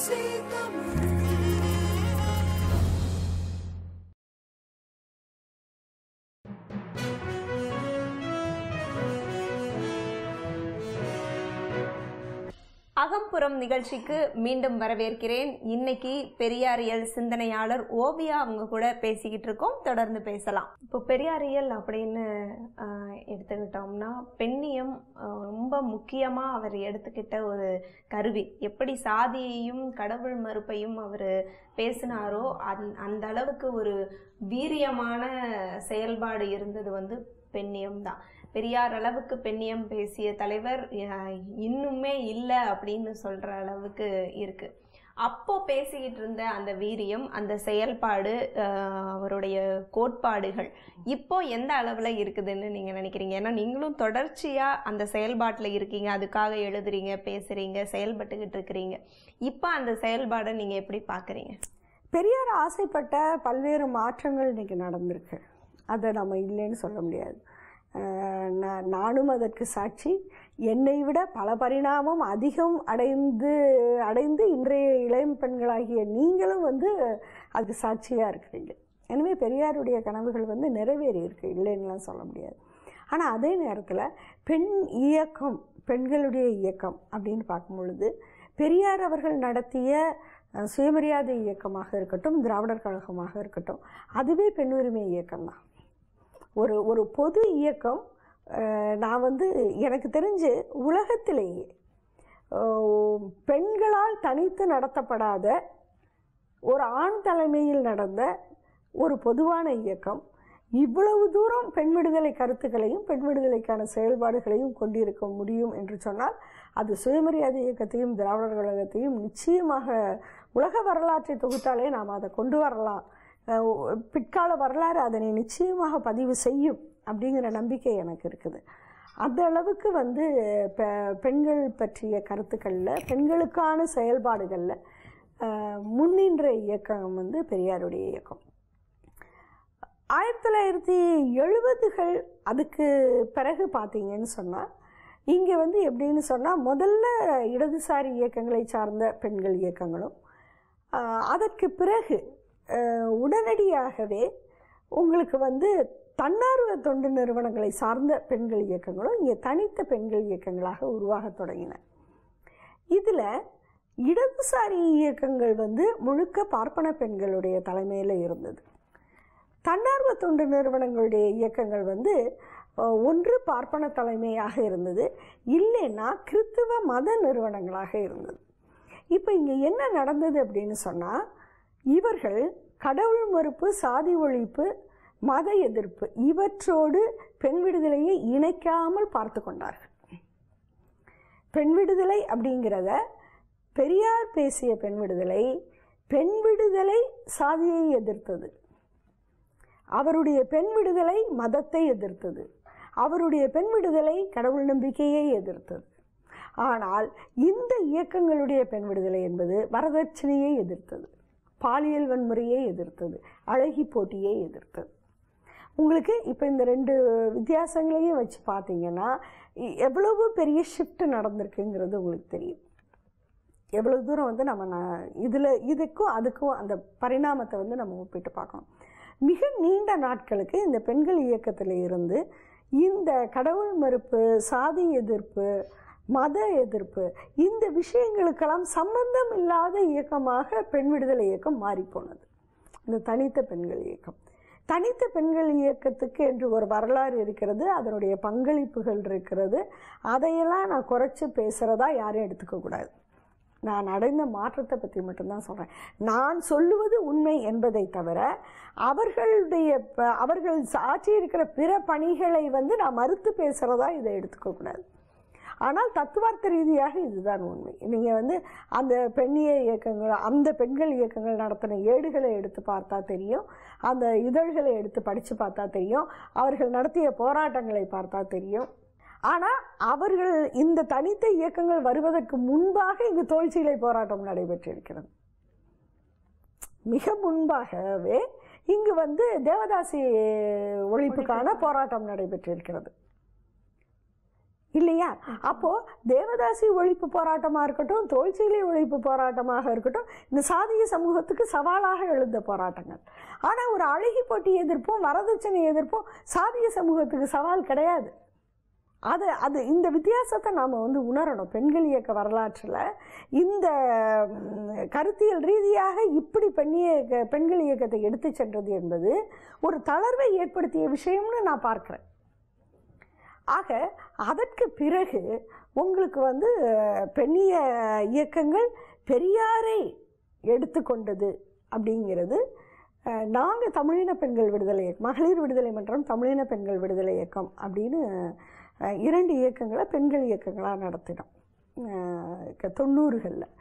அகம்புறம் நிகழ்ச்சிக்கு மீண்டும் வரவேற்கிறேன் இன்னைக்கு பெரியாரியல் சிந்தனையாளர் ஓவியா அவங்க கூட பேசிக்கிட்டு இருக்கோம் தொடர்ந்து பேசலாம் இப்போ பெரியாரியல் அப்படின்னு ஆஹ், எடுத்துக்கிட்டோம்னா பெண்ணியம் ஆஹ், ரொம்ப முக்கியமா அவர் எடுத்துக்கிட்ட ஒரு கருவி எப்படி சாதியையும் கடவுள் மறுப்பையும் அவர் பேசினாரோ அந் அந்த அளவுக்கு ஒரு வீரியமான செயல்பாடு இருந்தது வந்து பெண்ணியம் தான் பெரியார் அளவுக்கு பெண்ணியம் பேசிய தலைவர் அஹ், இன்னுமே இல்லை அப்படின்னு சொல்ற அளவுக்கு இருக்கு அப்போ பேசிக்கிட்டு இருந்த அந்த வீரியம் அந்த செயல்பாடு அஹ், அவருடைய கோட்பாடுகள் இப்போ எந்த அளவுல இருக்குதுன்னு நீங்க நினைக்கிறீங்க ஏன்னா நீங்களும் தொடர்ச்சியா அந்த செயல்பாட்டுல இருக்கீங்க அதுக்காக எழுதுறீங்க பேசுறீங்க செயல்பட்டுக்கிட்டு இருக்கிறீங்க இப்போ அந்த செயல்பாடை நீங்க எப்படி பாக்குறீங்க பெரியார் ஆசைப்பட்ட பல்வேறு மாற்றங்கள் இன்னைக்கு நடந்திருக்கு அதை நம்ம இல்லைன்னு சொல்ல முடியாது அஹ் நான் நானும் அதற்கு சாட்சி என்னை விட பல பரிணாமம் அதிகம் அடைந்து அடைந்து இன்றைய இளம் பெண்களாகிய நீங்களும் வந்து அதுக்கு சாட்சியாக இருக்கிறீங்க எனவே பெரியாருடைய கனவுகள் வந்து நிறைவேறி இருக்கு இல்லைன்னுலாம் சொல்ல முடியாது ஆனால் அதே நேரத்தில் பெண் இயக்கம் பெண்களுடைய இயக்கம் அப்படின்னு பார்க்கும் பொழுது பெரியார் அவர்கள் நடத்திய அஹ், சுயமரியாதை இயக்கமாக இருக்கட்டும் திராவிடர் கழகமாக இருக்கட்டும் அதுவே பெண் உரிமை இயக்கம்தான் ஒரு ஒரு பொது இயக்கம் அஹ், நான் வந்து எனக்கு தெரிஞ்சு உலகத்திலேயே அஹ், பெண்களால் தனித்து நடத்தப்படாத ஒரு ஆண் தலைமையில் நடந்த ஒரு பொதுவான இயக்கம் இவ்வளவு தூரம் பெண் விடுதலை கருத்துக்களையும் பெண் விடுதலைக்கான செயல்பாடுகளையும் கொண்டிருக்க முடியும் என்று சொன்னால் அது சுயமரியாதை இயக்கத்தையும் திராவிடர் கழகத்தையும் நிச்சயமாக உலக வரலாற்றை தொகுத்தாலே நாம் அதை கொண்டு வரலாம் அஹ் பிற்கால வரலாறு அதனை நிச்சயமாக பதிவு செய்யும் அப்படிங்கிற நம்பிக்கை எனக்கு இருக்குது அந்த அளவுக்கு வந்து பெ- பெண்கள் பற்றிய கருத்துக்களில் பெண்களுக்கான செயல்பாடுகளில் அஹ், முன்னின்ற இயக்கம் வந்து பெரியாருடைய இயக்கம் ஆயிரத்தி தொள்ளாயிரத்தி எழுபதுகள் அதுக்கு பிறகு பார்த்தீங்கன்னு சொன்னால் இங்கே வந்து எப்படின்னு சொன்னால் முதல்ல இடதுசாரி இயக்கங்களை சார்ந்த பெண்கள் இயக்கங்களும் ஆஹ், அதற்கு பிறகு ஆஹ், உடனடியாகவே உங்களுக்கு வந்து தன்னார்வ தொண்டு நிறுவனங்களை சார்ந்த பெண்கள் இயக்கங்களும் இங்கே தனித்த பெண்கள் இயக்கங்களாக உருவாகத் தொடங்கின இதில் இடதுசாரி இயக்கங்கள் வந்து முழுக்க பார்ப்பன பெண்களுடைய தலைமையில் இருந்தது தன்னார்வ தொண்டு நிறுவனங்களுடைய இயக்கங்கள் வந்து அஹ், ஒன்று பார்ப்பன தலைமையாக இருந்தது இல்லைன்னா கிறித்துவ மத நிறுவனங்களாக இருந்தது இப்போ இங்கே என்ன நடந்தது அப்படின்னு சொன்னால் இவர்கள் கடவுள் மறுப்பு சாதி ஒழிப்பு மத எதிர்ப்பு இவற்றோடு பெண் விடுதலையை இணைக்காமல் பார்த்து கொண்டார்கள் பெண் விடுதலை அப்படிங்கிறத பெரியார் பேசிய பெண் விடுதலை பெண் விடுதலை சாதியை எதிர்த்தது அவருடைய பெண் விடுதலை மதத்தை எதிர்த்தது அவருடைய பெண் விடுதலை கடவுள் நம்பிக்கையை எதிர்த்தது ஆனால் இந்த இயக்கங்களுடைய பெண் விடுதலை என்பது வரதட்சணையை எதிர்த்தது பாலியல் வன்முறையை எதிர்த்தது அழகி போட்டியை எதிர்த்தது உங்களுக்கு இப்போ இந்த ரெண்டு வித்தியாசங்களையும் வச்சு பார்த்தீங்கன்னா எ- எவ்வளவு பெரிய ஷிஃப்ட் நடந்திருக்குங்கிறது உங்களுக்கு தெரியும் எவ்வளவு தூரம் வந்து நம்ம ந- இதுல இதுக்கும் அதுக்கும் அந்த பரிணாமத்தை வந்து நம்ம ஒப்பிட்டு பார்க்கணும் மிக நீண்ட நாட்களுக்கு இந்த பெண்கள் இயக்கத்தில் இருந்து இந்த கடவுள் மறுப்பு சாதி எதிர்ப்பு மத எதிர்ப்பு இந்த விஷயங்களுக்கெல்லாம் சம்பந்தம் இல்லாத இயக்கமாக பெண் விடுதலை இயக்கம் மாறிப்போனது இந்த தனித்த பெண்கள் இயக்கம் தனித்த பெண்கள் இயக்கத்துக்கு என்று ஒரு வரலாறு இருக்கிறது அதனுடைய பங்களிப்புகள் இருக்கிறது அதையெல்லாம் நான் குறைச்சி பேசுகிறதா யாரும் எடுத்துக்க கூடாது நான் அடைந்த மாற்றத்தை பற்றி மட்டும்தான் சொல்கிறேன் நான் சொல்லுவது உண்மை என்பதை தவிர அவர்களுடைய ப- அவர்கள் ஆற்றி இருக்கிற பிற பணிகளை வந்து நான் மறுத்து பேசுகிறதா இதை எடுத்துக்கக்கூடாது ஆனால் தத்துவார்த்த ரீதியாக இதுதான் உண்மை நீங்கள் வந்து அந்த பெண்ணிய இயக்கங்கள் அந்த பெண்கள் இயக்கங்கள் நடத்தின ஏடுகளை எடுத்து பார்த்தா தெரியும் அந்த இதழ்களை எடுத்து படித்து பார்த்தா தெரியும் அவர்கள் நடத்திய போராட்டங்களை பார்த்தா தெரியும் ஆனால் அவர்கள் இந்த தனித்த இயக்கங்கள் வருவதற்கு முன்பாக இங்கு தோல்சீலை போராட்டம் நடைபெற்றிருக்கிறது மிக முன்பாகவே இங்கு வந்து தேவதாசி ஒழிப்புக்கான போராட்டம் நடைபெற்றிருக்கிறது இல்லையா அப்போது தேவதாசி ஒழிப்பு போராட்டமாக இருக்கட்டும் தோல்சீலை ஒழிப்பு போராட்டமாக இருக்கட்டும் இந்த சாதிய சமூகத்துக்கு சவாலாக எழுந்த போராட்டங்கள் ஆனால் ஒரு அழகி போட்டி எதிர்ப்பும் வரதட்சணை எதிர்ப்பும் சாதிய சமூகத்துக்கு சவால் கிடையாது அது அது இந்த வித்தியாசத்தை நாம் வந்து உணரணும் பெண்கள் இயக்க வரலாற்றில் இந்த ம், கருத்தியல் ரீதியாக இப்படி பெண்ணிய பெண்கள் இயக்கத்தை எடுத்து சென்றது என்பது ஒரு தளர்வை ஏற்படுத்திய விஷயம்னு நான் பார்க்குறேன் ஆக அதற்கு பிறகு உங்களுக்கு வந்து அஹ், பெண்ணிய இயக்கங்கள் பெரியாரை எடுத்துக்கொண்டது அப்படிங்கிறது நாங்கள் தமிழின பெண்கள் விடுதலை இயக்கம் மகளிர் விடுதலை மன்றம் தமிழின பெண்கள் விடுதலை இயக்கம் அப்படின்னு அஹ், இரண்டு இயக்கங்களை பெண்கள் இயக்கங்களாக நடத்தினோம் தொண்ணூறுகளில்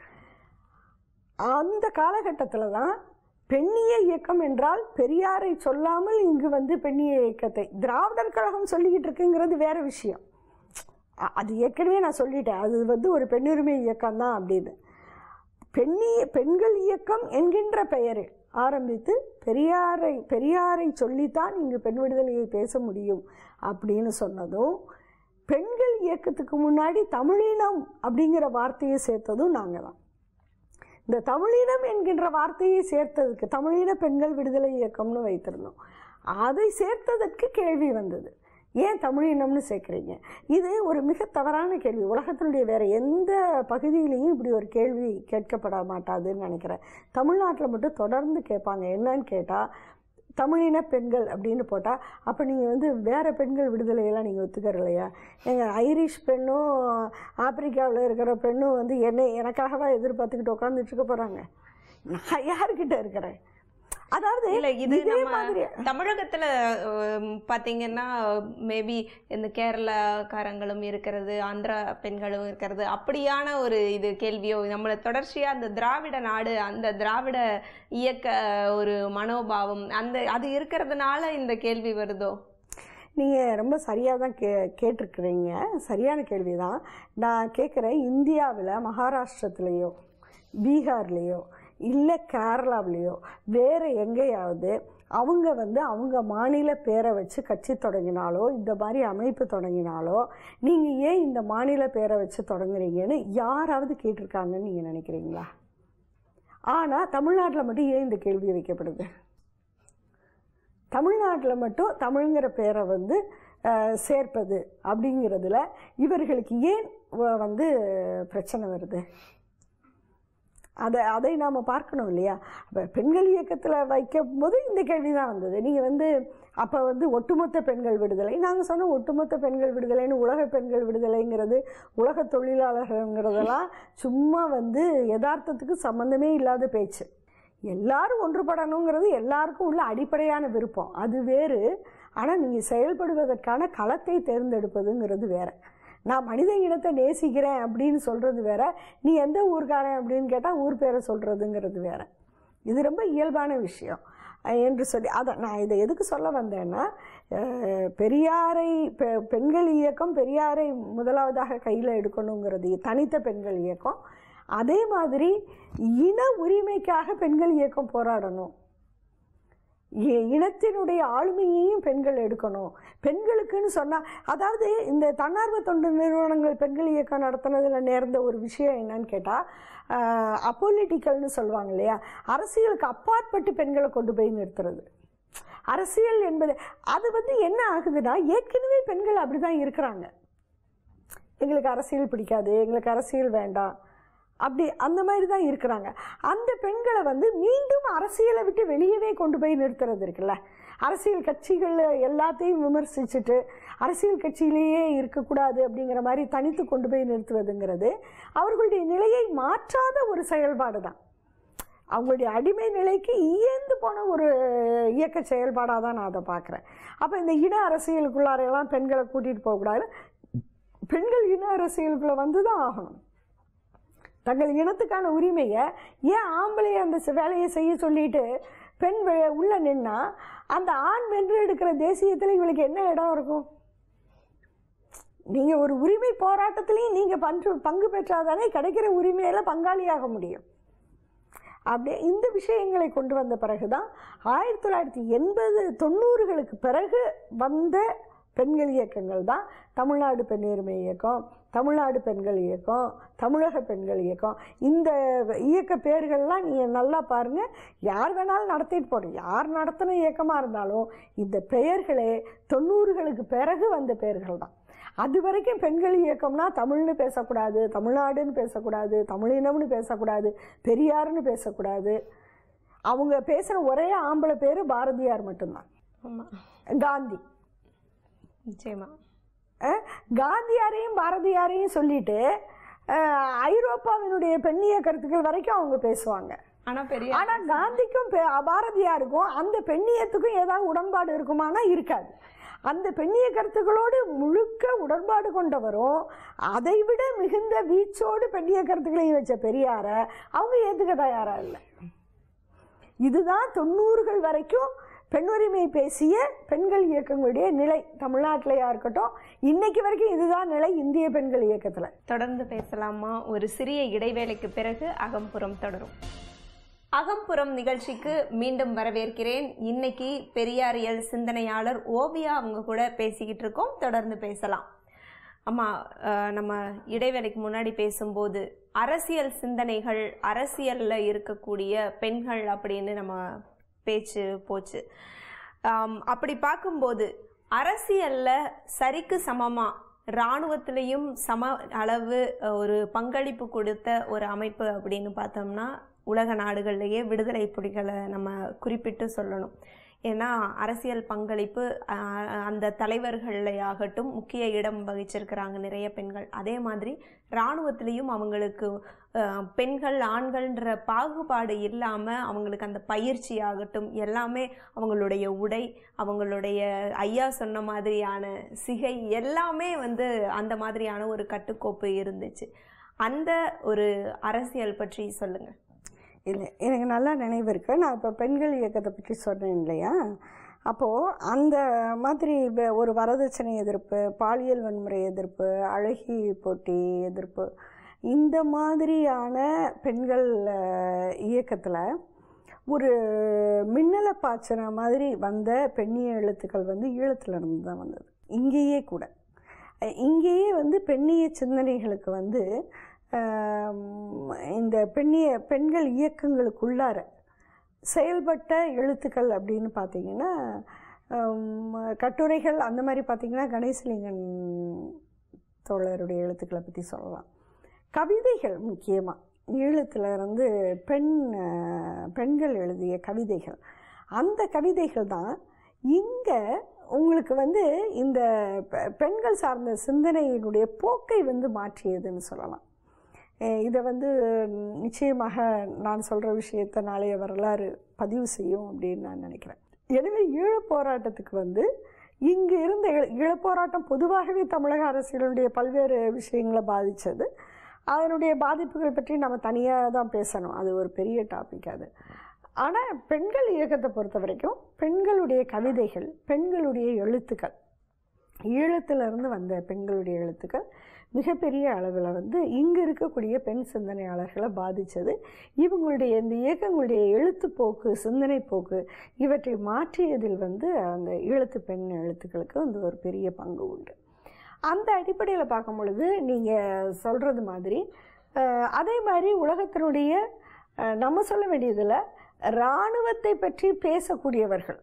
அந்த காலகட்டத்தில் தான் பெண்ணிய இயக்கம் என்றால் பெரியாரை சொல்லாமல் இங்கு வந்து பெண்ணிய இயக்கத்தை திராவிடர் கழகம் சொல்லிக்கிட்டு இருக்குங்கிறது வேற விஷயம் அ- அது ஏற்கனவே நான் சொல்லிட்டேன் அது வந்து ஒரு பெண்ணுரிமை இயக்கம் தான் அப்படின்னு பெண்ணிய பெண்கள் இயக்கம் என்கின்ற பெயரில் ஆரம்பித்து பெரியாரை பெரியாரை சொல்லித்தான் இங்கு பெண் விடுதலையை பேச முடியும் அப்படின்னு சொன்னதும் பெண்கள் இயக்கத்துக்கு முன்னாடி தமிழினம் அப்படிங்கிற வார்த்தையை சேர்த்ததும் நாங்கள் தான் இந்த தமிழினம் என்கின்ற வார்த்தையை சேர்த்ததுக்கு தமிழின பெண்கள் விடுதலை இயக்கம்னு வைத்திருந்தோம் அதை சேர்த்ததற்கு கேள்வி வந்தது ஏன் தமிழினம்னு சேர்க்குறீங்க இது ஒரு மிக தவறான கேள்வி உலகத்தினுடைய வேறு எந்த பகுதியிலையும் இப்படி ஒரு கேள்வி கேட்கப்பட மாட்டாதுன்னு நினைக்கிறேன் தமிழ்நாட்டில் மட்டும் தொடர்ந்து கேட்பாங்க என்னன்னு கேட்டால் தமிழின பெண்கள் அப்படின்னு போட்டால் அப்போ நீங்கள் வந்து வேறு பெண்கள் விடுதலையெல்லாம் நீங்கள் ஒத்துக்கறலையா எங்கள் ஐரிஷ் பெண்ணும் ஆப்பிரிக்காவில் இருக்கிற பெண்ணும் வந்து என்னை எனக்காகவா எதிர்பார்த்துக்கிட்டு உட்காந்துட்டு இருக்க போகிறாங்க நான் யாருக்கிட்ட இருக்கிறேன் அதாவது இல்ல இது இதே நம்ம மாதிரி தமிழகத்துல ஹம், பாத்தீங்கன்னா மேபி இந்த கேரளாக்காரங்களும் இருக்கிறது ஆந்திரா பெண்களும் இருக்கிறது அப்படியான ஒரு இது கேள்வியோ நம்மள தொடர்ச்சியா அந்த திராவிட நாடு அந்த திராவிட இயக்க ஒரு மனோபாவம் அந்த அது இருக்கிறதுனால இந்த கேள்வி வருதோ நீங்கள் ரொம்ப சரியாக தான் கே கேட்டிருக்கிறீங்க சரியான கேள்வி தான் நான் கேட்குறேன் இந்தியாவில் மகாராஷ்டிரத்துலேயோ பீகார்லேயோ இல்லை கேரளாவிலேயோ வேறு எங்கேயாவது அவங்க வந்து அவங்க மாநில பேரை வச்சு கட்சி தொடங்கினாலோ இந்த மாதிரி அமைப்பு தொடங்கினாலோ நீங்கள் ஏன் இந்த மாநில பேரை வச்சு தொடங்குறீங்கன்னு யாராவது கேட்டிருக்காங்கன்னு நீங்கள் நினைக்கிறீங்களா ஆனால் தமிழ்நாட்டில் மட்டும் ஏன் இந்த கேள்வி வைக்கப்படுது தமிழ்நாட்டில் மட்டும் தமிழ்ங்கிற பேரை வந்து அஹ், சேர்ப்பது அப்படிங்கிறதுல இவர்களுக்கு ஏன் வ- வந்து பிரச்சனை வருது அதை அதை நாம் பார்க்கணும் இல்லையா அப்போ பெண்கள் இயக்கத்தில் வைக்கும் போது இந்த கேள்வி தான் வந்தது நீங்கள் வந்து அப்போ வந்து ஒட்டுமொத்த பெண்கள் விடுதலை நாங்கள் சொன்னோம் ஒட்டுமொத்த பெண்கள் விடுதலைன்னு உலக பெண்கள் விடுதலைங்கிறது உலக தொழிலாளர்கள்ங்கிறதெல்லாம் சும்மா வந்து யதார்த்தத்துக்கு சம்மந்தமே இல்லாத பேச்சு எல்லாரும் ஒன்றுபடணுங்கிறது எல்லாருக்கும் உள்ள அடிப்படையான விருப்பம் அது வேறு ஆனால் நீங்கள் செயல்படுவதற்கான களத்தை தேர்ந்தெடுப்பதுங்கிறது வேற நான் மனித இனத்தை நேசிக்கிறேன் அப்படின்னு சொல்கிறது வேற நீ எந்த ஊர்க்காரன் அப்படின்னு கேட்டால் ஊர் பேரை சொல்கிறதுங்கிறது வேற இது ரொம்ப இயல்பான விஷயம் அஹ் என்று சொல்லி அதை நான் இதை எதுக்கு சொல்ல வந்தேன்னா அஹ் பெரியாரை பெ- பெண்கள் இயக்கம் பெரியாரை முதலாவதாக கையில் எடுக்கணுங்கிறது தனித்த பெண்கள் இயக்கம் அதே மாதிரி இன உரிமைக்காக பெண்கள் இயக்கம் போராடணும் இ- இனத்தினுடைய ஆளுமையையும் பெண்கள் எடுக்கணும் பெண்களுக்குன்னு சொன்னால் அதாவது இந்த தன்னார்வ தொண்டு நிறுவனங்கள் பெண்கள் இயக்கம் நடத்துனதில் நேர்ந்த ஒரு விஷயம் என்னன்னு கேட்டால் அப்பொலிட்டிக்கல்னு சொல்லுவாங்க இல்லையா அரசியலுக்கு அப்பாற்பட்டு பெண்களை கொண்டு போய் நிறுத்துறது அரசியல் என்பது அது வந்து என்ன ஆகுதுன்னா ஏற்கனவே பெண்கள் அப்படி தான் இருக்கிறாங்க எங்களுக்கு அரசியல் பிடிக்காது எங்களுக்கு அரசியல் வேண்டாம் அப்படி அந்த மாதிரி தான் இருக்கிறாங்க அந்த பெண்களை வந்து மீண்டும் அரசியலை விட்டு வெளியவே கொண்டு போய் நிறுத்துறது இருக்குல்ல அரசியல் கட்சிகள் எல்லாத்தையும் விமர்சிச்சுட்டு அரசியல் கட்சியிலேயே இருக்கக்கூடாது அப்படிங்கிற மாதிரி தனித்து கொண்டு போய் நிறுத்துவதுங்கிறது அவர்களுடைய நிலையை மாற்றாத ஒரு செயல்பாடு தான் அவங்களுடைய அடிமை நிலைக்கு இயந்து போன ஒரு இயக்க செயல்பாடாக தான் நான் அதை பார்க்குறேன் அப்போ இந்த இன அரசியலுக்குள்ளாரையெல்லாம் பெண்களை கூட்டிகிட்டு போகக்கூடாது பெண்கள் இன அரசியலுக்குள்ளே வந்து தான் ஆகணும் தங்கள் இனத்துக்கான உரிமையை ஏன் ஆம்பளை அந்த செ- வேலையை செய்ய சொல்லிட்டு பெண் வெ- உள்ள நின்னா அந்த ஆண் வென்று எடுக்கிற தேசியத்தில் இவளுக்கு என்ன இடம் இருக்கும் நீங்கள் ஒரு உரிமை போராட்டத்திலையும் நீங்கள் பங்கு பங்கு பெற்றாதானே கிடைக்கிற உரிமையில பங்காளியாக முடியும் அப்படியே இந்த விஷயங்களை கொண்டு வந்த பிறகு தான் ஆயிரத்தி தொள்ளாயிரத்தி எண்பது தொண்ணூறுகளுக்கு பிறகு வந்த பெண்கள் இயக்கங்கள் தான் தமிழ்நாடு பெண்ணுரிமை இயக்கம் தமிழ்நாடு பெண்கள் இயக்கம் தமிழக பெண்கள் இயக்கம் இந்த இயக்க பேர்கள்லாம் நீங்கள் நல்லா பாருங்கள் யார் வேணாலும் நடத்திட்டு போகணும் யார் நடத்தின இயக்கமாக இருந்தாலும் இந்த பெயர்களே தொண்ணூறுகளுக்கு பிறகு வந்த பெயர்கள் தான் அது வரைக்கும் பெண்கள் இயக்கம்னா தமிழ்னு பேசக்கூடாது தமிழ்நாடுன்னு பேசக்கூடாது தமிழினம்னு பேசக்கூடாது பெரியார்னு பேசக்கூடாது அவங்க பேசுகிற ஒரே ஆம்பளை பேர் பாரதியார் மட்டும்தான் ஆமாம் காந்தி நிச்சயமா அஹ், காந்தியாரையும் பாரதியாரையும் சொல்லிட்டு அஹ், ஐரோப்பாவினுடைய பெண்ணிய கருத்துக்கள் வரைக்கும் அவங்க பேசுவாங்க ஆனா பெரிய ஆனா காந்திக்கும் பெ- பாரதியாருக்கும் அந்த பெண்ணியத்துக்கும் ஏதாவது உடன்பாடு இருக்குமானா இருக்காது அந்த பெண்ணிய கருத்துக்களோடு முழுக்க உடன்பாடு கொண்டவரும் அதை விட மிகுந்த வீச்சோடு பெண்ணிய கருத்துக்களையும் வச்ச பெரியார அவங்க ஏத்துக்க தயாரா இல்லை இதுதான் தொண்ணூறுகள் வரைக்கும் பெண்ணுரிமை பேசிய பெண்கள் இயக்கங்களுடைய நிலை தமிழ்நாட்டிலையா இருக்கட்டும் இன்னைக்கு வரைக்கும் இதுதான் நிலை இந்திய பெண்கள் இயக்கத்துல தொடர்ந்து பேசலாமா ஒரு சிறிய இடைவேளைக்கு பிறகு அகம்புறம் தொடரும் அகம்புறம் நிகழ்ச்சிக்கு மீண்டும் வரவேற்கிறேன் இன்னைக்கு பெரியாரியல் சிந்தனையாளர் ஓவியா அவங்க கூட பேசிக்கிட்டு இருக்கோம் தொடர்ந்து பேசலாம் அம்மா அஹ், நம்ம இடைவேளைக்கு முன்னாடி பேசும்போது அரசியல் சிந்தனைகள் அரசியல்ல இருக்கக்கூடிய பெண்கள் அப்படின்னு நம்ம பேச்சு போச்சு ஆம், அப்படி பார்க்கும்போது அரசியல்ல சரிக்கு சமமா இராணுவத்திலையும் சம அளவு அஹ், ஒரு பங்களிப்பு கொடுத்த ஒரு அமைப்பு அப்படின்னு பார்த்தோம்னா உலக நாடுகள்லேயே விடுதலை புலிகளை நம்ம குறிப்பிட்டு சொல்லணும் ஏன்னா அரசியல் பங்களிப்பு அஹ், அந்த தலைவர்களையாகட்டும் முக்கிய இடம் வகிச்சிருக்கிறாங்க நிறைய பெண்கள் அதே மாதிரி இராணுவத்திலையும் அவங்களுக்கு அஹ், பெண்கள் ஆண்கள்ன்ற பாகுபாடு இல்லாமல் அவங்களுக்கு அந்த பயிற்சி ஆகட்டும் எல்லாமே அவங்களுடைய உடை அவங்களுடைய ஐயா சொன்ன மாதிரியான சிகை எல்லாமே வந்து அந்த மாதிரியான ஒரு கட்டுக்கோப்பு இருந்துச்சு அந்த ஒரு அரசியல் பற்றி சொல்லுங்க இல்லை எனக்கு நல்லா நினைவு இருக்கு நான் இப்போ பெண்கள் இயக்கத்தை பற்றி சொன்னேன் இல்லையா அப்போது அந்த மாதிரி வ- ஒரு வரதட்சணை எதிர்ப்பு பாலியல் வன்முறை எதிர்ப்பு அழகி போட்டி எதிர்ப்பு இந்த மாதிரியான பெண்கள் இயக்கத்தில் ஒரு மின்னலை பாய்ச்சின மாதிரி வந்த பெண்ணிய எழுத்துக்கள் வந்து ஈழத்துல இருந்து தான் வந்தது இங்கேயே கூட அஹ் இங்கேயே வந்து பெண்ணிய சிந்தனைகளுக்கு வந்து ஆம், இந்த பெண்ணிய பெண்கள் இயக்கங்களுக்குள்ளார செயல்பட்ட எழுத்துக்கள் அப்படின்னு பார்த்தீங்கன்னா ஆம், கட்டுரைகள் அந்த மாதிரி பார்த்தீங்கன்னா கணேசலிங்கன் தோழருடைய எழுத்துக்களை பற்றி சொல்லலாம் கவிதைகள் முக்கியமாக ஈழத்துல இருந்து பெண் அஹ், பெண்கள் எழுதிய கவிதைகள் அந்த கவிதைகள் தான் இங்கே உங்களுக்கு வந்து இந்த பெ- பெண்கள் சார்ந்த சிந்தனையினுடைய போக்கை வந்து மாற்றியதுன்னு சொல்லலாம் அஹ் இதை வந்து நிச்சயமாக நான் சொல்கிற விஷயத்தை நாளைய வரலாறு பதிவு செய்யும் அப்படின்னு நான் நினைக்கிறேன் எனவே ஈழப் போராட்டத்துக்கு வந்து இங்கு இருந்த ஈழ- ஈழப் போராட்டம் பொதுவாகவே தமிழக அரசியலுடைய பல்வேறு விஷயங்களை பாதித்தது அதனுடைய பாதிப்புகள் பற்றி நம்ம தனியாக தான் பேசணும் அது ஒரு பெரிய டாபிக் அது ஆனால் பெண்கள் இயக்கத்தை பொறுத்த வரைக்கும் பெண்களுடைய கவிதைகள் பெண்களுடைய எழுத்துக்கள் ஈழத்திலிருந்து வந்த பெண்களுடைய எழுத்துக்கள் மிகப்பெரிய அளவில் வந்து இங்கே இருக்கக்கூடிய பெண் சிந்தனையாளர்களை பாதித்தது இவங்களுடைய இந்த இயக்கங்களுடைய எழுத்துப்போக்கு சிந்தனை போக்கு இவற்றை மாற்றியதில் வந்து அந்த ஈழத்து பெண் எழுத்துக்களுக்கு வந்து ஒரு பெரிய பங்கு உண்டு அந்த அடிப்படையில் பார்க்கும் பொழுது நீங்கள் சொல்கிறது மாதிரி அஹ், அதே மாதிரி உலகத்தினுடைய அஹ், நம்ம சொல்ல வேண்டியதில் இராணுவத்தை பற்றி பேசக்கூடியவர்கள்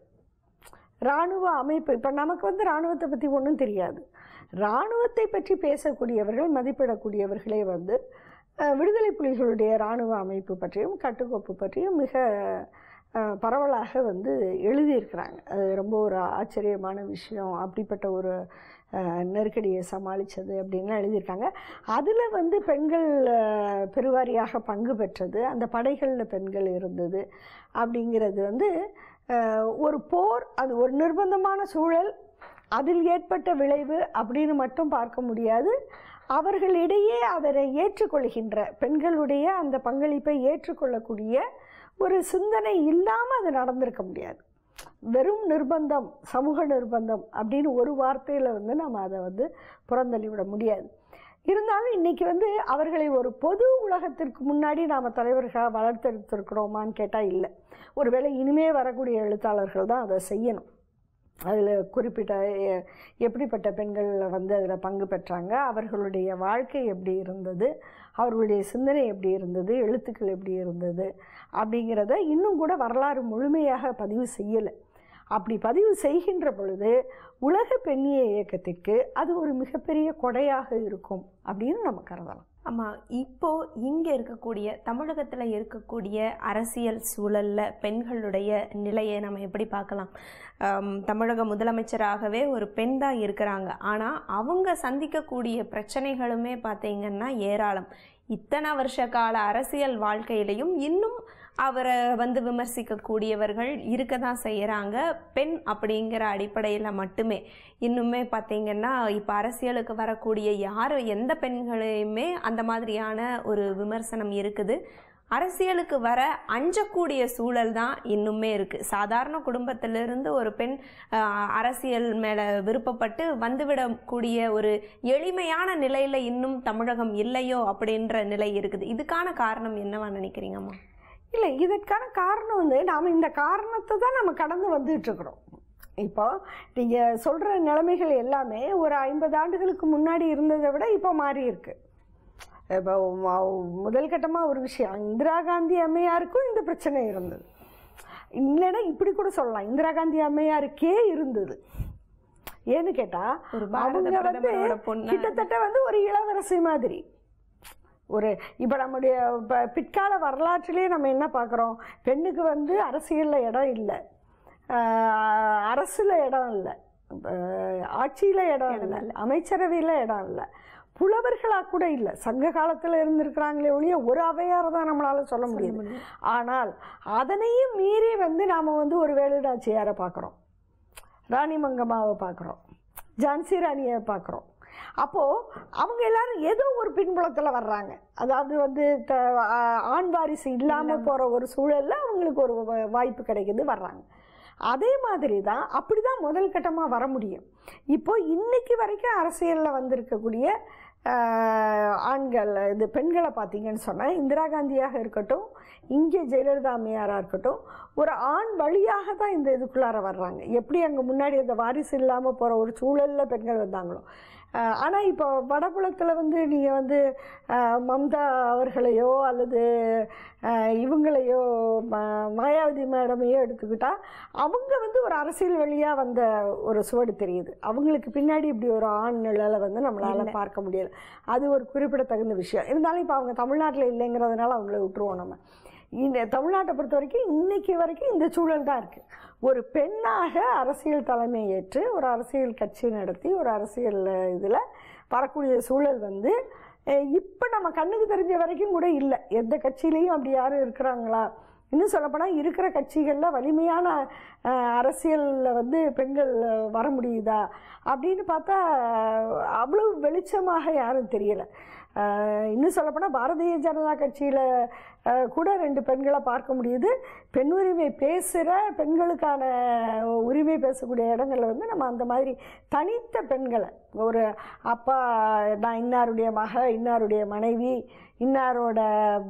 இராணுவ அமைப்பு இப்போ நமக்கு வந்து இராணுவத்தை பற்றி ஒன்றும் தெரியாது இராணுவத்தை பற்றி பேசக்கூடியவர்கள் மதிப்பிடக்கூடியவர்களே வந்து அஹ், விடுதலை புலிகளுடைய இராணுவ அமைப்பு பற்றியும் கட்டுக்கோப்பு பற்றியும் மிக அஹ், பரவலாக வந்து எழுதியிருக்கிறாங்க அது ரொம்ப ஒரு ஆச்சரியமான விஷயம் அப்படிப்பட்ட ஒரு அஹ், நெருக்கடியை சமாளித்தது அப்படின்லாம் எழுதியிருக்காங்க அதில் வந்து பெண்கள் அஹ், பெருவாரியாக பங்கு பெற்றது அந்த படைகளில் பெண்கள் இருந்தது அப்படிங்கிறது வந்து அஹ், ஒரு போர் அது ஒரு நிர்பந்தமான சூழல் அதில் ஏற்பட்ட விளைவு அப்படின்னு மட்டும் பார்க்க முடியாது அவர்களிடையே அதனை ஏற்றுக்கொள்கின்ற பெண்களுடைய அந்த பங்களிப்பை ஏற்றுக்கொள்ளக்கூடிய ஒரு சிந்தனை இல்லாமல் அது நடந்திருக்க முடியாது வெறும் நிர்பந்தம் சமூக நிர்பந்தம் அப்படின்னு ஒரு வார்த்தையில் வந்து நம்ம அதை வந்து புறந்தள்ளி விட முடியாது இருந்தாலும் இன்னைக்கு வந்து அவர்களை ஒரு பொது உலகத்திற்கு முன்னாடி நாம் தலைவர்களாக வளர்த்தெடுத்திருக்கிறோமான்னு கேட்டால் இல்லை ஒருவேளை இனிமே வரக்கூடிய எழுத்தாளர்கள் தான் அதை செய்யணும் அதில் குறிப்பிட்ட எ- எப்படிப்பட்ட பெண்கள் வந்து அதில் பங்கு பெற்றாங்க அவர்களுடைய வாழ்க்கை எப்படி இருந்தது அவர்களுடைய சிந்தனை எப்படி இருந்தது எழுத்துக்கள் எப்படி இருந்தது அப்படிங்கிறத இன்னும் கூட வரலாறு முழுமையாக பதிவு செய்யலை அப்படி பதிவு செய்கின்ற பொழுது உலக பெண்ணிய இயக்கத்திற்கு அது ஒரு மிகப்பெரிய கொடையாக இருக்கும் அப்படின்னு நம்ம கருதலாம் ஆமாம் இப்போ இங்கே இருக்கக்கூடிய தமிழகத்தில் இருக்கக்கூடிய அரசியல் சூழல்ல பெண்களுடைய நிலையை நம்ம எப்படி பார்க்கலாம் ஆம், தமிழக முதலமைச்சராகவே ஒரு பெண் தான் இருக்கிறாங்க ஆனால் அவங்க சந்திக்கக்கூடிய பிரச்சனைகளுமே பார்த்தீங்கன்னா ஏராளம் இத்தனை வருஷ கால அரசியல் வாழ்க்கையிலையும் இன்னும் அவரை வந்து விமர்சிக்கக்கூடியவர்கள் இருக்க தான் செய்கிறாங்க பெண் அப்படிங்கிற அடிப்படையில் மட்டுமே இன்னுமே பார்த்தீங்கன்னா இப்போ அரசியலுக்கு வரக்கூடிய யார் எந்த பெண்களையுமே அந்த மாதிரியான ஒரு விமர்சனம் இருக்குது அரசியலுக்கு வர அஞ்சக்கூடிய சூழல் தான் இன்னுமே இருக்குது சாதாரண குடும்பத்திலிருந்து ஒரு பெண் ஆஹ், அரசியல் மேலே விருப்பப்பட்டு வந்துவிடக்கூடிய ஒரு எளிமையான நிலையில் இன்னும் தமிழகம் இல்லையோ அப்படின்ற நிலை இருக்குது இதுக்கான காரணம் என்னவா நினைக்கிறீங்கம்மா இல்லை இதற்கான காரணம் வந்து நாம் இந்த காரணத்தை தான் நம்ம கடந்து வந்துட்டு இருக்கிறோம் இப்போ நீங்கள் சொல்கிற நிலைமைகள் எல்லாமே ஒரு ஐம்பது ஆண்டுகளுக்கு முன்னாடி இருந்ததை விட இப்போ மாறி இருக்கு இப்போ ம- முதல் கட்டமாக ஒரு விஷயம் இந்திரா காந்தி அம்மையாருக்கும் இந்த பிரச்சனை இருந்தது இல்லைன்னா இப்படி கூட சொல்லலாம் இந்திரா காந்தி அம்மையாருக்கே இருந்தது ஏன்னு கேட்டால் ஒரு பாரத அவங்க வந்து பிரதமரோட பொண்ணு கிட்டத்தட்ட வந்து ஒரு இளவரசி மாதிரி ஒரு இப்போ நம்முடைய இப்போ பிற்கால வரலாற்றிலே நம்ம என்ன பார்க்குறோம் பெண்ணுக்கு வந்து அரசியலில் இடம் இல்லை அரசில் இடம் இல்லை ஆட்சியில் இடம் இல்லை அமைச்சரவையில் இடம் இல்லை புலவர்களாக கூட இல்லை சங்க காலத்தில் இருந்திருக்கிறாங்களே ஒழிய ஒரு அவையாரை தான் நம்மளால் சொல்ல முடியுது ஆனால் அதனையும் மீறி வந்து நாம் வந்து ஒரு வேலுநாச்சியாரை பார்க்குறோம் ராணி மங்கம்மாவை பார்க்குறோம் ஜான்சி ராணியை பார்க்குறோம் அப்போது அவங்க எல்லாரும் ஏதோ ஒரு பின்புலத்தில் வர்றாங்க அதாவது வந்து த ஆ- ஆண் வாரிசு இல்லாமல் போகிற ஒரு சூழலில் அவங்களுக்கு ஒரு வ- வாய்ப்பு கிடைக்குது வர்றாங்க அதே மாதிரி தான் அப்படி தான் முதல் கட்டமாக வர முடியும் இப்போ இன்னைக்கு வரைக்கும் அரசியலில் வந்திருக்கக்கூடிய ஆஹ், ஆண்கள் இது பெண்களை பார்த்தீங்கன்னு சொன்னால் இந்திரா காந்தியாக இருக்கட்டும் இங்கே ஜெயலலிதா அம்மையாராக இருக்கட்டும் ஒரு ஆண் வழியாக தான் இந்த இதுக்குள்ளார வர்றாங்க எப்படி அங்கே முன்னாடி அந்த வாரிசு இல்லாமல் போகிற ஒரு சூழலில் பெண்கள் வந்தாங்களோ ஆனால் இப்போ வடபுலத்தில் வந்து நீங்கள் வந்து ஆஹ், மம்தா அவர்களையோ அல்லது ஆஹ், இவங்களையோ ம- மாயாவதி மேடமையோ எடுத்துக்கிட்டால் அவங்க வந்து ஒரு அரசியல் வழியாக வந்த ஒரு சுவடு தெரியுது அவங்களுக்கு பின்னாடி இப்படி ஒரு ஆண் நிழலை வந்து நம்மளால் பார்க்க முடியல அது ஒரு குறிப்பிடத்தகுந்த விஷயம் இருந்தாலும் இப்போ அவங்க தமிழ்நாட்டில் இல்லைங்கிறதுனால அவங்கள விட்டுருவோம் நம்ம இந்த தமிழ்நாட்டை பொறுத்த வரைக்கும் இன்னைக்கு வரைக்கும் இந்த சூழல் தான் இருக்குது ஒரு பெண்ணாக அரசியல் தலைமை ஏற்று ஒரு அரசியல் கட்சி நடத்தி ஒரு அரசியல் இதில் வரக்கூடிய சூழல் வந்து இப்போ நம்ம கண்ணுக்கு தெரிஞ்ச வரைக்கும் கூட இல்லை எந்த கட்சியிலையும் அப்படி யாரும் இருக்கிறாங்களா இன்னும் சொல்லப்போனால் இருக்கிற கட்சிகளில் வலிமையான அரசியலில் வந்து பெண்கள் அஹ், வர முடியுதா அப்படின்னு பார்த்தா அவ்வளோ வெளிச்சமாக யாரும் தெரியலை அஹ், இன்னும் சொல்லப்போனால் பாரதிய ஜனதா கட்சியில் கூட ரெண்டு பெண்களை பார்க்க முடியுது பெண் உரிமை பேசுகிற பெண்களுக்கான உரிமை பேசக்கூடிய இடங்கள்ல வந்து நம்ம அந்த மாதிரி தனித்த பெண்களை ஒரு அப்பா நான் இன்னாருடைய மக இன்னாருடைய மனைவி இன்னாரோட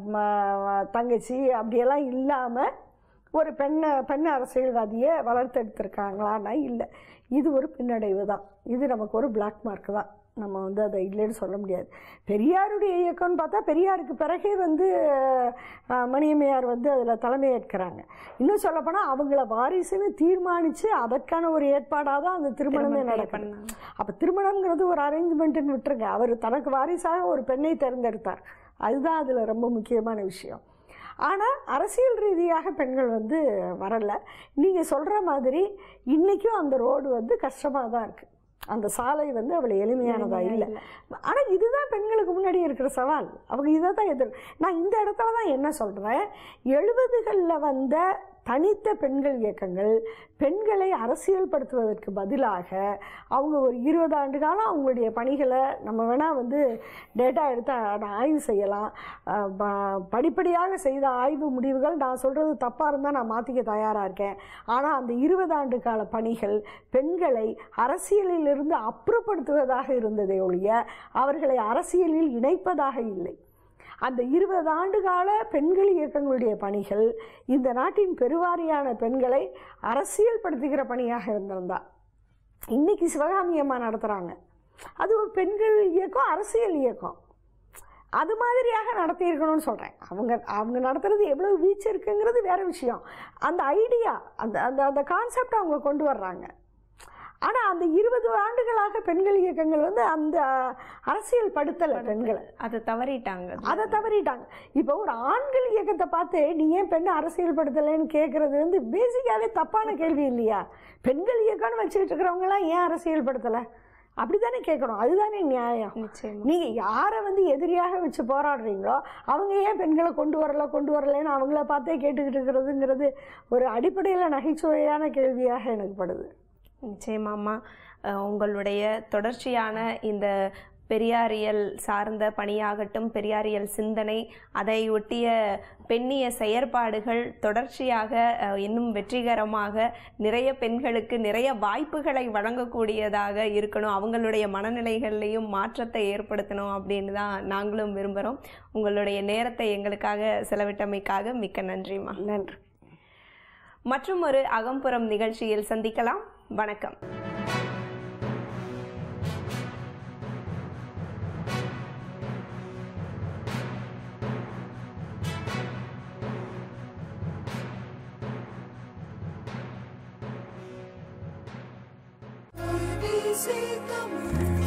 ம- தங்கச்சி அப்படியெல்லாம் இல்லாமல் ஒரு பெண்ணை பெண் அரசியல்வாதியை வளர்த்தெடுத்திருக்காங்களான்னா இல்லை இது ஒரு பின்னடைவு தான் இது நமக்கு ஒரு பிளாக் மார்க் தான் நம்ம வந்து அதை இல்லைன்னு சொல்ல முடியாது பெரியாருடைய இயக்கம்னு பார்த்தா பெரியாருக்கு பிறகே வந்து அஹ், மணியம்மையார் வந்து அதில் தலைமையேற்கிறாங்க இன்னும் சொல்லப்போனால் அவங்கள வாரிசுன்னு தீர்மானித்து அதற்கான ஒரு ஏற்பாடாக தான் அந்த திருமணமே நடக்கும் பண்ணாங்க அப்போ திருமணம்ங்கிறது ஒரு அரேஞ்ச்மெண்ட்டுன்னு விட்டுருங்க அவர் தனக்கு வாரிசாக ஒரு பெண்ணை தேர்ந்தெடுத்தார் அதுதான் அதில் ரொம்ப முக்கியமான விஷயம் ஆனால் அரசியல் ரீதியாக பெண்கள் வந்து வரலை நீங்கள் சொல்கிற மாதிரி இன்றைக்கும் அந்த ரோடு வந்து கஷ்டமாக தான் இருக்குது அந்த சாலை வந்து அவ்வளோ எளிமையானதாக இல்லை ஆனால் இதுதான் பெண்களுக்கு முன்னாடி இருக்கிற சவால் அவங்க இதை தான் எதிர் நான் இந்த இடத்துல தான் என்ன சொல்கிறேன் எழுபதுகளில் வந்த தனித்த பெண்கள் இயக்கங்கள் பெண்களை அரசியல்படுத்துவதற்கு பதிலாக அவங்க ஒரு இருபது ஆண்டு காலம் அவங்களுடைய பணிகளை நம்ம வேணால் வந்து டேட்டா எடுத்து அ- ஆய்வு செய்யலாம் அஹ் ப- படிப்படியாக செய்த ஆய்வு முடிவுகள் நான் சொல்கிறது தப்பாக இருந்தால் நான் மாற்றிக்க தயாராக இருக்கேன் ஆனால் அந்த இருபது ஆண்டு கால பணிகள் பெண்களை அரசியலிலிருந்து அப்புறப்படுத்துவதாக இருந்ததே ஒழிய அவர்களை அரசியலில் இணைப்பதாக இல்லை அந்த இருபது ஆண்டு கால பெண்கள் இயக்கங்களுடைய பணிகள் இந்த நாட்டின் பெருவாரியான பெண்களை அரசியல்படுத்துகிற பணியாக இருந்திருந்தா இன்னைக்கு சிவகாமி அம்மா நடத்துகிறாங்க அது ஒரு பெண்கள் இயக்கம் அரசியல் இயக்கம் அது மாதிரியாக நடத்தியிருக்கணும்னு சொல்கிறேன் அவங்க அவங்க நடத்துறது எவ்வளோ வீச்சு இருக்குங்கிறது வேற விஷயம் அந்த ஐடியா அந்த அந்த அந்த கான்செப்ட் அவங்க கொண்டு வர்றாங்க ஆனால் அந்த இருபது ஆண்டுகளாக பெண்கள் இயக்கங்கள் வந்து அந்த அரசியல் படுத்தலை பெண்களை அதை தவறிட்டாங்க அதை தவறிட்டாங்க இப்போ ஒரு ஆண்கள் இயக்கத்தை பார்த்து நீ ஏன் பெண்ணை அரசியல் படுத்தலைன்னு கேட்குறது வந்து பேசிக்காகவே தப்பான கேள்வி இல்லையா பெண்கள் இயக்கம்னு வச்சுக்கிட்டு இருக்கிறவங்களாம் ஏன் அரசியல் படுத்தலை அப்படி தானே கேட்கணும் அதுதானே நியாயம் நிச்சயமா நீங்கள் யாரை வந்து எதிரியாக வச்சு போராடுறீங்களோ அவங்க ஏன் பெண்களை கொண்டு வரல கொண்டு வரலன்னு அவங்கள பார்த்தே கேட்டுக்கிட்டு இருக்கிறதுங்கிறது ஒரு அடிப்படையில் நகைச்சுவையான கேள்வியாக எனக்கு படுது நிச்சயமாம்மா அஹ் உங்களுடைய தொடர்ச்சியான இந்த பெரியாரியல் சார்ந்த பணியாகட்டும் பெரியாரியல் சிந்தனை அதை ஒட்டிய பெண்ணிய செயற்பாடுகள் தொடர்ச்சியாக அஹ், இன்னும் வெற்றிகரமாக நிறைய பெண்களுக்கு நிறைய வாய்ப்புகளை வழங்கக்கூடியதாக இருக்கணும் அவங்களுடைய மனநிலைகள்லையும் மாற்றத்தை ஏற்படுத்தணும் அப்படின்னு தான் நாங்களும் விரும்புகிறோம் உங்களுடைய நேரத்தை எங்களுக்காக செலவிட்டமைக்காக மிக்க நன்றிம்மா நன்றி மற்றும் ஒரு அகம்புறம் நிகழ்ச்சியில் சந்திக்கலாம் வணக்கம் ABC தமிழ்